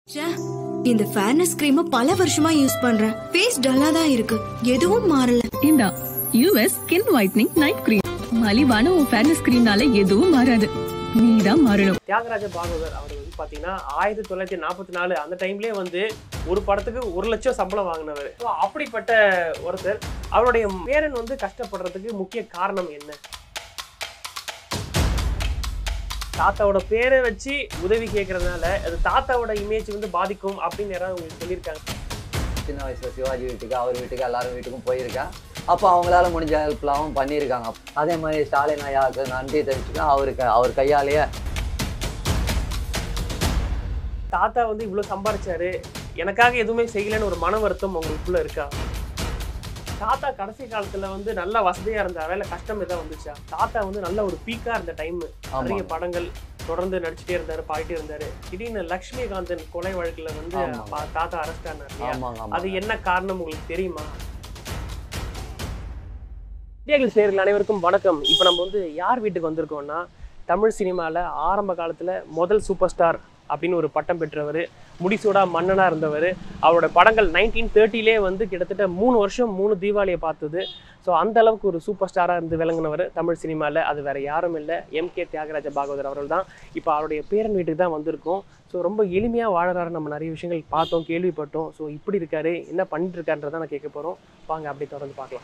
ச்சே, இந்த ஃபேர்னஸ் கிரீம பல வருஷமா யூஸ் பண்றேன் ஃபேஸ் டல்லா தான் இருக்கு எதுவும் மாறல இந்தா US skin whitening night cream மலிவான உன் ஃபேர்னஸ் கிரீம்னால எதுவும் மாறாது நீதான் மாறணும் தியாகராஜ பாகவதர் அவர் வந்து பார்த்தீங்கன்னா ஆயிரத்தி தொள்ளாயிரத்தி நாற்பத்தி நாலு அந்த டைம்லேயே வந்து ஒரு படத்துக்கு ஒரு லட்சம் சம்பளம் வாங்கினவர் ஸோ அப்படிப்பட்ட ஒருத்தர் அவருடைய பேரன் வந்து கஷ்டப்படுறதுக்கு முக்கிய காரணம் என்ன தாத்தாவோட பேரை வச்சு உதவி கேட்கறதுனால அது தாத்தாவோட இமேஜ் வந்து பாதிக்கும் அப்படின்னு யாராவது உங்களுக்கு சொல்லியிருக்காங்க சின்ன வயசுல சிவாஜி வீட்டுக்கு அவர் வீட்டுக்கு எல்லாரும் வீட்டுக்கும் போயிருக்கேன் அப்போ அவங்களால முடிஞ்ச ஹெல்ப்லாம் பண்ணியிருக்காங்க அதே மாதிரி ஸ்டாலின் ஐயாவுக்கு நன்றி தெரிவிச்சுக்கேன் அவருக்கு அவர் கையாலேயே தாத்தா வந்து இவ்வளோ சம்பாரிச்சாரு எனக்காக எதுவுமே செய்யலைன்னு ஒரு மன வருத்தம் உங்களுக்குள்ள இருக்கா தாத்தா கடைசி காலத்துல வந்து நல்ல வசதியா இருந்தாரா இல்ல கஷ்டம் எதாவது வந்துச்சா தாத்தா வந்து நல்ல ஒரு பீக்கா இருந்த டைம் நிறைய ஆமா. படங்கள் தொடர்ந்து நடிச்சுட்டே இருந்தாரு பாடிட்டே இருந்தாரு திடீர்னு லக்ஷ்மிகாந்தன் கொலை வழக்குல வந்து ஆமா. பா- தாத்தா அரெஸ்ட் ஆனார் இல்லையா ஆமாங்க அது ஆமாங்க என்ன காரணம் உங்களுக்கு தெரியுமா இந்தியாவில் சேர்கள் அனைவருக்கும் வணக்கம் இப்போ நம்ம வந்து யார் வீட்டுக்கு வந்திருக்கோம்னா தமிழ் சினிமாவில் ஆரம்ப காலத்தில் முதல் சூப்பர் ஸ்டார் அப்படின்னு ஒரு பட்டம் பெற்றவர் முடிசூடா மன்னனாக இருந்தவர் அவரோட படங்கள் நைன்டீன் தேர்ட்டிலே வந்து கிட்டத்தட்ட மூணு வருஷம் மூணு தீபாவளியை பார்த்தது ஸோ அந்த அளவுக்கு ஒரு சூப்பர் ஸ்டாராக இருந்து விளங்கினவர் தமிழ் சினிமாவில் அது வேற யாரும் இல்லை எம் கே தியாகராஜ பாகவதர் அவர்கள் தான் இப்போ அவருடைய பேரன் வீட்டுக்கு தான் வந்திருக்கோம் ஸோ ரொம்ப எளிமையாக வாழறாரு நம்ம நிறைய விஷயங்கள் பார்த்தோம் கேள்விப்பட்டோம் ஸோ இப்படி இருக்காரு என்ன பண்ணிட்டு இருக்காருன்றதை நான் கேட்க போகிறோம் வாங்க அப்படியே தொடர்ந்து பார்க்கலாம்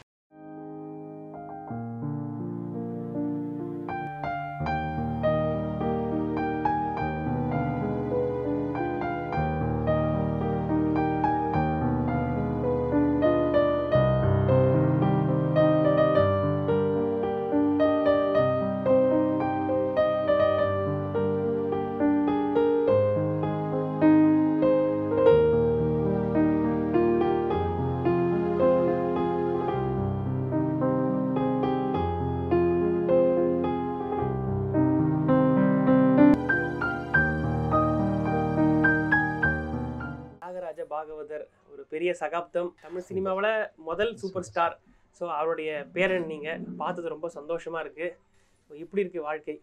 தியாகராஜ பாகவதர் ஒரு பெரிய சகாப்தம் தமிழ் சினிமாவில் முதல் சூப்பர் ஸ்டார் ஸோ அவருடைய பேரன் நீங்கள் பார்த்தது ரொம்ப சந்தோஷமா இருக்கு ஸோ இப்படி இருக்கு வாழ்க்கை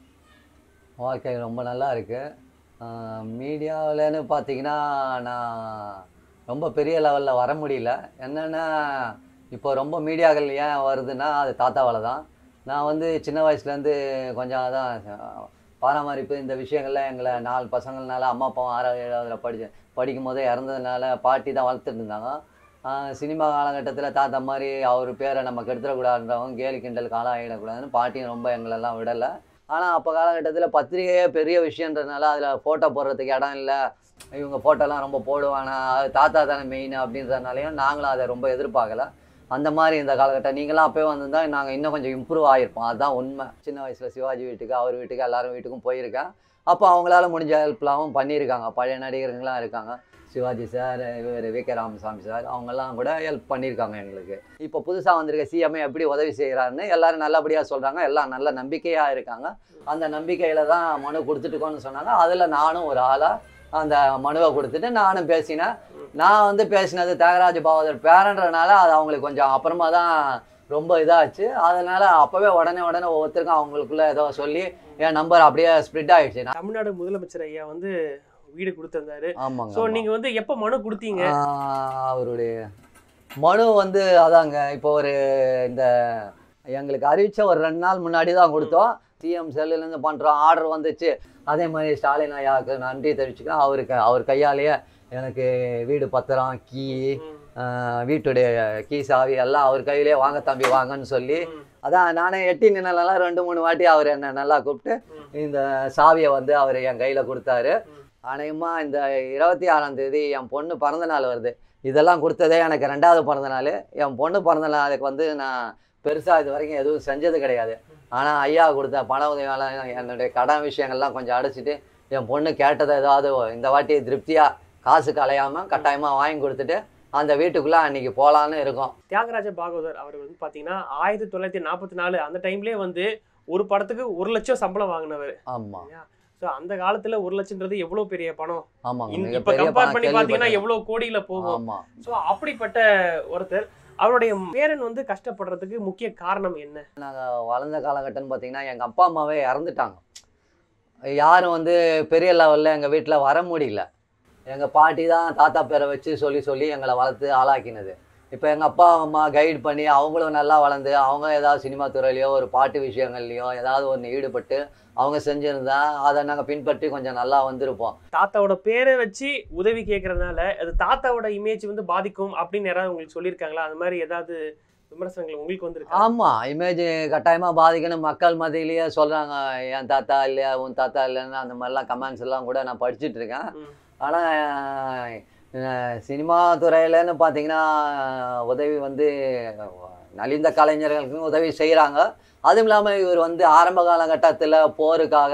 வாழ்க்கை ரொம்ப நல்லா இருக்கு மீடியாவிலன்னு பார்த்தீங்கன்னா நான் ரொம்ப பெரிய லெவலில் வர முடியல என்னென்னா இப்போ ரொம்ப மீடியாக்கள் ஏன் வருதுன்னா அது தாத்தாவால் தான் நான் வந்து சின்ன வயசுலேருந்து கொஞ்சம் அதான் அஹ், பராமரிப்பு இந்த விஷயங்கள்லாம் எங்களை நாலு பசங்கள்னால அம்மா அப்பாவும் ஆறாவது ஏழாவதுல படிச்சு படிக்கும் போதே இறந்ததுனால பாட்டி தான் வளர்த்துட்டு இருந்தாங்க ஆஹ், சினிமா காலகட்டத்தில் தாத்தா மாதிரி அவர் பேரை நம்ம கெடுத்துடக்கூடாதுன்றவங்க கேலி கிண்டலுக்கு ஆளாக ஆகிடக்கூடாதுன்னு பாட்டியும் ரொம்ப எங்களெல்லாம் விடலை ஆனால் அப்போ காலகட்டத்தில் பத்திரிகையே பெரிய விஷயன்றதுனால அதில் ஃபோட்டோ போடுறதுக்கு இடம் இல்லை இவங்க ஃபோட்டோலாம் ரொம்ப போடுவானா அது தாத்தா தானே மெயின் அப்படின்றதுனாலையும் நாங்களும் அதை ரொம்ப எதிர்பார்க்கல அந்த மாதிரி இந்த காலகட்டம் நீங்களாம் அப்போயே வந்திருந்தா நாங்கள் இன்னும் கொஞ்சம் இம்ப்ரூவ் ஆகிருப்போம் அதுதான் உண்மை சின்ன வயசில் சிவாஜி வீட்டுக்கு அவர் வீட்டுக்கு எல்லாரும் வீட்டுக்கும் போயிருக்கேன் அப்போ அவங்களால முடிஞ்ச ஹெல்ப்லாம் பண்ணியிருக்காங்க பழைய நடிகருங்களாம் இருக்காங்க சிவாஜி சார் இவர் வி கே ராமசாமி சார் அவங்கெல்லாம் கூட ஹெல்ப் பண்ணியிருக்காங்க எங்களுக்கு இப்போ புதுசாக வந்திருக்க சிஎம்ஏ எப்படி உதவி செய்கிறாருன்னு எல்லாரும் நல்லபடியாக சொல்கிறாங்க எல்லாம் நல்ல நம்பிக்கையாக இருக்காங்க அந்த நம்பிக்கையில் தான் மனு கொடுத்துட்டுக்கோன்னு சொன்னாங்க அதில் நானும் ஒரு ஆளாக அந்த மனுவை கொடுத்துட்டு நானும் பேசினேன் நான் வந்து பேசினது தியாகராஜ பாவதர் பேரன்றனால அது அவங்களுக்கு கொஞ்சம் அப்புறமா தான் ரொம்ப இதாச்சு அதனால அப்போவே உடனே உடனே ஒவ்வொருத்தருக்கும் அவங்களுக்குள்ள ஏதோ சொல்லி என் நம்பர் அப்படியே ஸ்ப்ரெட் ஆயிடுச்சு நான் தமிழ்நாடு முதலமைச்சர் ஐயா வந்து வீடு கொடுத்திருந்தாரு ஆமாங்க ஸோ ஆமாம். நீங்க வந்து எப்போ மனு கொடுத்தீங்க ஆஹ் அவருடைய மனு வந்து அதாங்க இப்போ ஒரு இந்த எங்களுக்கு அறிவிச்ச ஒரு ரெண்டு நாள் முன்னாடி தான் கொடுத்தோம் சிஎம் செல்லுலேருந்து பண்ணுறோம் ஆர்டர் வந்துச்சு அதே மாதிரி ஸ்டாலின் ஐயாவுக்கு நன்றி தெரிவிச்சுக்கிறேன் அவருக்கு அவர் கையாலேயே எனக்கு வீடு பத்திரம் கீ ம், ஆஹ் வீட்டுடைய கீ சாவி எல்லாம் அவர் கையிலேயே வாங்க தம்பி வாங்கன்னு சொல்லி ம், அதான் நானே எட்டி நின்னலாம் ரெண்டு மூணு வாட்டி அவர் என்ன நல்லா கூப்பிட்டு ம், இந்த சாவியை வந்து அவர் என் கையில் கொடுத்தாரு ம். அநேகமாக இந்த இருபத்தி ஆறாம் தேதி என் பொண்ணு பிறந்த நாள் வருது இதெல்லாம் கொடுத்ததே எனக்கு ரெண்டாவது பிறந்த நாள் என் பொண்ணு பிறந்த நாளுக்கு வந்து நான் பெருசாக இது வரைக்கும் எதுவும் செஞ்சது கிடையாது ஆனால் ஐயா கொடுத்த பண உதவியால் என்னுடைய கடன் விஷயங்கள்லாம் கொஞ்சம் அடைச்சிட்டு என் பொண்ணு கேட்டதை ஏதாவது இந்த வாட்டி திருப்தியாக காசுக்கு அலையாமல் கட்டாயமாக வாங்கி கொடுத்துட்டு அந்த வீட்டுக்குள்ளே அன்னைக்கு போகலான்னு இருக்கோம் தியாகராஜ பாகவதர் அவர் வந்து பாத்தீங்கன்னா ஆயிரத்தி தொள்ளாயிரத்தி நாற்பத்தி நாலு அந்த டைம்லேயே வந்து ஒரு படத்துக்கு ஒரு லட்சம் சம்பளம் வாங்கினவர் ஆமாம் ஸோ அந்த காலத்துல ஒரு லட்சம்ன்றது எவ்வளவு பெரிய பணம் ஆமாங்க இந்த- இப்ப மிகப்பெரிய கம்பேர் பணம் பண்ணி பாத்தீங்கன்னா கேள்விப்பட்டேன். எவ்வளவு கோடியில போகும் ஆமாம் ஸோ அப்படிப்பட்ட ஒருத்தர் அவருடைய பேரன் வந்து கஷ்டப்படுறதுக்கு முக்கிய காரணம் என்ன நாங்கள் வளர்ந்த காலகட்டம்னு பார்த்தீங்கன்னா எங்கள் அப்பா அம்மாவே இறந்துட்டாங்க யாரும் வந்து பெரிய லெவலில் எங்கள் வீட்டில் வர முடியல எங்கள் பாட்டி தான் தாத்தா பேரை வச்சு சொல்லி சொல்லி எங்களை வளர்த்து ஆளாக்கினது இப்போ எங்கள் அப்பா அம்மா கைட் பண்ணி அவங்களும் நல்லா வளர்ந்து அவங்க ஏதாவது சினிமா துறையிலையோ ஒரு பாட்டு விஷயங்கள்லையோ ஏதாவது ஒன்று ஈடுபட்டு அவங்க செஞ்சுருந்தா அதை நாங்கள் பின்பற்றி கொஞ்சம் நல்லா வந்திருப்போம் தாத்தாவோட பேரை வச்சு உதவி கேட்கறதுனால அது தாத்தாவோட இமேஜ் வந்து பாதிக்கும் அப்படின்னு யாராவது உங்களுக்கு சொல்லியிருக்காங்களா அந்த மாதிரி ஏதாவது விமர்சனங்கள் உங்களுக்கு வந்திருக்கா ஆமாம் இமேஜ் கட்டாயமாக பாதிக்கணும் மக்கள் மத்தியிலேயே சொல்கிறாங்க என் தாத்தா இல்லையா உன் தாத்தா இல்லைன்னு அந்த மாதிரிலாம் கமெண்ட்ஸ் எல்லாம் கூட நான் படிச்சுட்டு இருக்கேன் ம். ஆனால் சினிமா துறையிலன்னு பார்த்தீங்கன்னா உதவி வந்து நலிந்த கலைஞர்களுக்கும் உதவி செய்கிறாங்க அதுவும் இல்லாமல் இவர் வந்து ஆரம்ப காலகட்டத்தில் போருக்காக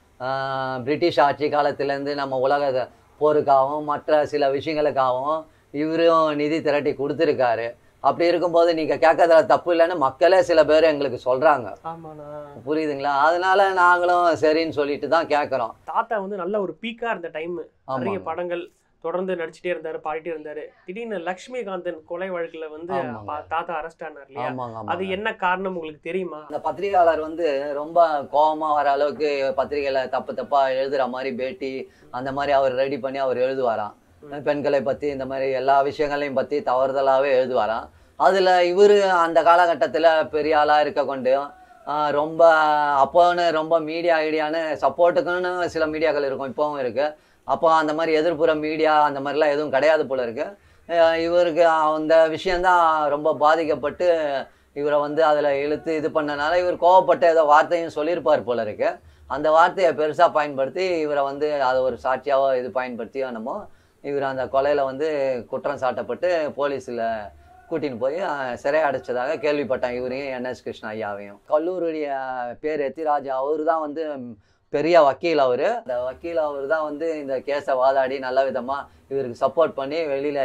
ஆஹ், பிரிட்டிஷ் ஆட்சி காலத்துலேருந்து நம்ம உலக போருக்காகவும் மற்ற சில விஷயங்களுக்காகவும் இவரும் நிதி திரட்டி கொடுத்துருக்காரு அப்படி இருக்கும்போது நீங்கள் கேட்கறதுல தப்பு இல்லைன்னு மக்களே சில பேர் எங்களுக்கு சொல்கிறாங்க ஆமாண்ணா புரியுதுங்களா அதனால நாங்களும் சரின்னு சொல்லிட்டு தான் கேட்குறோம் தாத்தா வந்து நல்ல ஒரு பீக்கா இருந்த டைம் நிறைய ஆமாங்க. படங்கள் தொடர்ந்து நடிச்சிட்டே இருந்தாரு பாடிட்டே இருந்தாரு திடீர்னு லக்ஷ்மிகாந்தன் கொலை வழக்குல வந்து ஆமாங்க. பா- தாத்தா அரெஸ்ட் ஆனார் இல்லையா ஆமாங்க அது ஆமாங்க என்ன காரணம் உங்களுக்கு தெரியுமா அந்த பத்திரிகையாளர் வந்து ரொம்ப கோவமா வர அளவுக்கு பத்திரிகையில தப்பு தப்பா எழுதுற மாதிரி பேட்டி அந்த மாதிரி அவர் ரெடி பண்ணி அவர் எழுதுவாராம் பெண்களை பத்தி இந்த மாதிரி எல்லா விஷயங்களையும் பத்தி தவறுதலாவே எழுதுவாராம் அதுல இவரு அந்த காலகட்டத்துல பெரிய ஆளா இருக்க கொண்டு ஆஹ் ரொம்ப அப்போன்னு ரொம்ப மீடியா ஐடியான்னு சப்போர்ட்டுக்குன்னு சில மீடியாக்கள் இருக்கும் இப்போவும் இருக்கு அப்போ அந்த மாதிரி எதிர்ப்புற மீடியா அந்த மாதிரிலாம் எதுவும் கிடையாது போல இருக்கு ஆஹ் இவருக்கு அந்த விஷயம்தான் ரொம்ப பாதிக்கப்பட்டு இவரை வந்து அதில் இழுத்து இது பண்ணனால இவர் கோவப்பட்ட ஏதோ வார்த்தையும் சொல்லியிருப்பார் போல இருக்கு அந்த வார்த்தையை பெருசாக பயன்படுத்தி இவரை வந்து அதை ஒரு சாட்சியாவோ இது பயன்படுத்தியோ என்னமோ இவர் அந்த கொலையில் வந்து குற்றம் சாட்டப்பட்டு போலீஸில் கூட்டின்னு போய் அஹ், சிறை அடைச்சதாக கேள்விப்பட்டேன் இவரையும் என்எஸ் கிருஷ்ண ஐயாவையும் கல்லூருடைய பேர் எத்திராஜ் அவர் தான் வந்து ம், பெரிய வக்கீல் அவர் அந்த வக்கீல் அவர் தான் வந்து இந்த கேஸை வாதாடி நல்ல விதமாக இவருக்கு சப்போர்ட் பண்ணி வெளியில்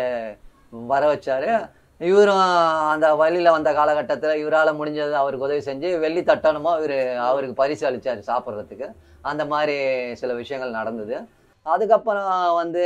வர வச்சாரு இவரும் அந்த வழியில் வந்த காலகட்டத்தில் இவரால் முடிஞ்சது அவருக்கு உதவி செஞ்சு வெள்ளி தட்டணுமோ இவர் அவருக்கு பரிசு அளிச்சார் சாப்பிட்றதுக்கு அந்த மாதிரி சில விஷயங்கள் நடந்தது அதுக்கப்புறம் வந்து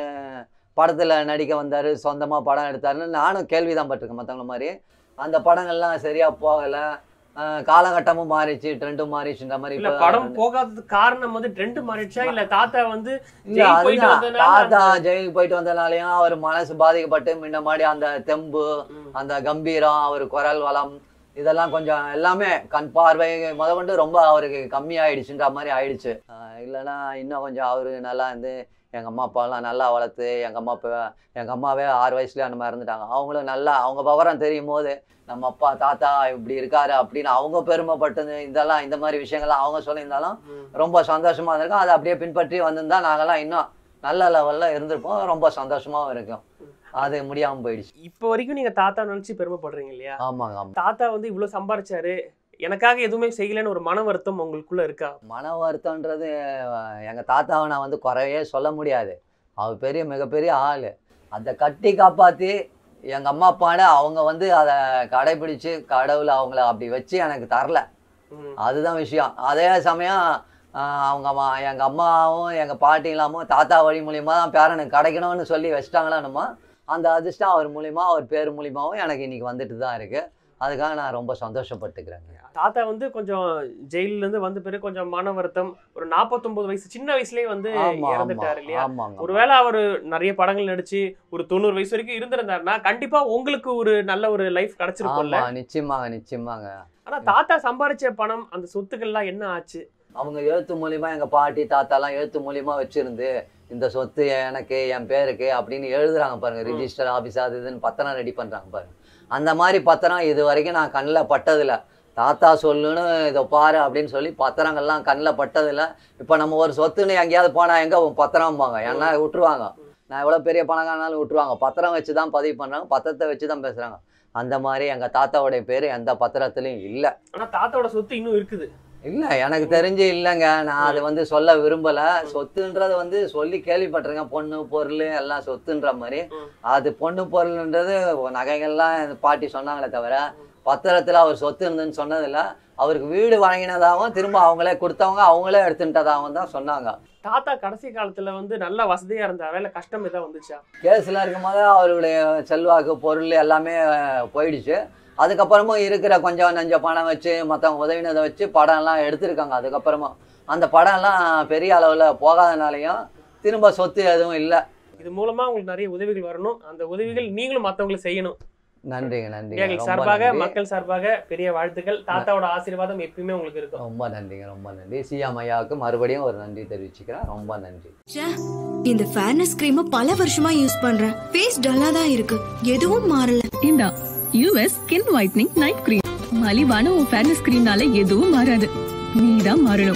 படத்தில் நடிக்க வந்தார் சொந்தமாக படம் எடுத்தாருன்னு நானும் கேள்வி தான் பட்டிருக்கேன் மற்றவங்கள மாதிரி அந்த படங்கள்லாம் சரியாக போகலை காலகட்டமும் மாறிச்சு ட்ரெண்டும் மாறிச்சுன்ற மாதிரி இல்ல இப்ப- படம் போகாததுக்கு காரணம் வந்து ட்ரெண்ட் மாறிடுச்சா இல்ல தாத்தா வந்து இல்ல, ஜெயில் போயிட்டு அதுதான். வந்ததுனால தாத்தா ஜெயிலுக்கு போயிட்டு வந்தனாலயும் அவர் மனசு பாதிக்கப்பட்டு முன்ன மாதிரி அந்த தெம்பு ம். அந்த கம்பீரம் அவர் குரல் வளம் இதெல்லாம் கொஞ்சம் எல்லாமே கண் பார்வை முத கொண்டு ரொம்ப அவருக்கு கம்மி ஆயிடுச்சுன்ற மாதிரி ஆயிடுச்சு ஆஹ் இல்லைன்னா இன்னும் கொஞ்சம் அவரு நல்லா இருந்து எங்க அம்மா அப்பாலாம் நல்லா வளர்த்து எங்க அம்மா அப்பா எங்க அம்மாவே ஆறு வயசுல அந்த மாதிரி இருந்துட்டாங்க அவங்களும் நல்லா அவங்க விவரம் தெரியும் போது நம்ம அப்பா தாத்தா இப்படி இருக்காரு அப்படின்னு அவங்க பெருமைப்பட்டது இதெல்லாம் இந்த மாதிரி விஷயங்கள்லாம் அவங்க சொல்லியிருந்தாலும் ம். ரொம்ப சந்தோஷமா இருந்திருக்கும் அதை அப்படியே பின்பற்றி வந்திருந்தா நாங்கெல்லாம் இன்னும் நல்ல லெவல்ல இருந்திருப்போம் ரொம்ப சந்தோஷமாவும் இருக்கும் அது முடியாம போயிடுச்சு இப்ப வரைக்கும் நீங்க தாத்தா நினைச்சு பெருமைப்படுறீங்க இல்லையா ஆமாங்க ஆமா தாத்தா வந்து இவ்வளவு சம்பாரிச்சாரு எனக்காக எதுவுமே செய்யலைன்னு ஒரு மன வருத்தம் உங்களுக்குள்ள இருக்கா மன வருத்தம்ன்றது அஹ், எங்க தாத்தாவை நான் வந்து குறையே சொல்ல முடியாது அவர் பெரிய மிகப்பெரிய ஆளு அதை கட்டி காப்பாத்தி எங்க அம்மா அப்பான்னு அவங்க வந்து அதை கடைபிடிச்சு கடவுள் அவங்கள அப்படி வச்சு எனக்கு தரல ம். அதுதான் விஷயம் அதே சமயம் ஆஹ் அவங்க அம்மா எங்கள் அம்மாவும் எங்கள் பாட்டிலாமும் தாத்தா வழி மூலியமாக தான் பேரனுக்கு கிடைக்கணும்னு சொல்லி வச்சிட்டாங்களான்னுமா அந்த அதிர்ஷ்டம் அவர் மூலியமா அவர் பேர் மூலியமாவும் எனக்கு இன்னைக்கு வந்துட்டு தான் இருக்கு அதுக்காக நான் ரொம்ப சந்தோஷப்பட்டுக்கிறேங்க தாத்தா வந்து கொஞ்சம் ஜெயில்ல இருந்து வந்த பிறகு கொஞ்சம் மன வருத்தம் ஒரு 49 வயசு சின்ன வயசுலயே வந்து ஆமா ஆமா இறந்துட்டாரு இல்லையா ஆமாங்க ஒருவேளை அவரு நிறைய படங்கள் நடிச்சு ஒரு தொண்ணூறு வயசு வரைக்கும் இருந்திருந்தாருன்னா கண்டிப்பா உங்களுக்கு ஒரு நல்ல ஒரு லைஃப் கிடைச்சிருக்கும்ல ஆமா நிச்சயமாங்க நிச்சயமாங்க ஆனா தாத்தா சம்பாரிச்ச பணம் அந்த சொத்துக்கள்லாம் என்ன ஆச்சு அவங்க எழுத்து மூலியமா எங்க பாட்டி தாத்தாலாம் எழுத்து மூலியமா வச்சிருந்து இந்த சொத்து எனக்கு என் பேருக்கு அப்படின்னு எழுதுறாங்க பாருங்க ம். ரிஜிஸ்டர் ஆபீஸ் அது இதுன்னு பத்திரம் ரெடி பண்றாங்க பாருங்க அந்த மாதிரி பத்திரம் இது வரைக்கும் நான் கண்ணில் பட்டதில்ல தாத்தா சொல்லுன்னு இதை பாரு அப்படின்னு சொல்லி பத்திரங்கள்லாம் கண்ணில் பட்டதில்ல இப்போ நம்ம ஒரு சொத்துன்னு எங்கேயாவது போனா எங்க உன் பத்திரம்பாங்க ஏன்னா விட்டுருவாங்க நான் எவ்வளோ பெரிய பணக்காரனாலும் விட்டுருவாங்க பத்திரம் வச்சு தான் பதிவு பண்றாங்க பத்திரத்தை வச்சு தான் பேசுறாங்க அந்த மாதிரி எங்க தாத்தாவுடைய பேர் எந்த பத்திரத்துலையும் இல்லை ஆனா தாத்தாவோட சொத்து இன்னும் இருக்குது இல்ல எனக்கு தெரிஞ்சு இல்லைங்க நான் அது வந்து சொல்ல விரும்பல சொத்துன்றது வந்து சொல்லி கேள்விப்பட்டிருக்கேன் பொண்ணு பொருள் எல்லாம் சொத்துன்ற மாதிரி ம். அது பொண்ணு பொருள்ன்றது நகைகள்லாம் இந்த பாட்டி சொன்னாங்களே தவிர பத்திரத்துல அவர் சொத்து இருந்துன்னு சொன்னதில்ல அவருக்கு வீடு வழங்கினதாகவும் திரும்ப அவங்களே கொடுத்தவங்க அவங்களே எடுத்துட்டதாகவும் தான் சொன்னாங்க தாத்தா கடைசி காலத்துல வந்து நல்ல வசதியா இருந்தாரா இல்ல கஷ்டம் ஏதாவது வந்துச்சா கேஸ்ல இருக்கும்போது அவருடைய செல்வாக்கு பொருள் எல்லாமே அஹ், போயிடுச்சு அதுக்கப்புறமும் இருக்கிற கொஞ்சம் நஞ்ச பணம் வச்சு மற்றவங்க உதவினதை வச்சு படம்லாம் எடுத்திருக்காங்க அதுக்கப்புறமா அந்த படம்லாம் பெரிய அளவில் போகாதனாலையும் திரும்ப சொத்து எதுவும் இல்லை இது மூலமா உங்களுக்கு நிறைய உதவிகள் வரணும் அந்த உதவிகள் நீங்களும் மத்தவங்களுக்கு செய்யணும் நன்றிங்க நன்றிங்க எங்களுக்கு ரொம்ப சார்பாக நன்றி மக்கள் சார்பாக பெரிய வாழ்த்துக்கள் தாத்தாவோட ஆசீர்வாதம் எப்பயுமே உங்களுக்கு இருக்கும் ரொம்ப நன்றிங்க ரொம்ப நன்றி சிஎம் ஐயாவுக்கு மறுபடியும் ஒரு நன்றி தெரிவிச்சுக்கிறேன் ரொம்ப நன்றி ச்சே, இந்த ஃபேர்னஸ் கிரீம பல வருஷமா யூஸ் பண்றேன் ஃபேஸ் டல்லா தான் இருக்கு எதுவும் மாறல இந்தா US skin whitening night cream மலிவான உன் ஃபேர்னஸ் கிரீம்னால எதுவும் மாறாது நீதான் மாறணும்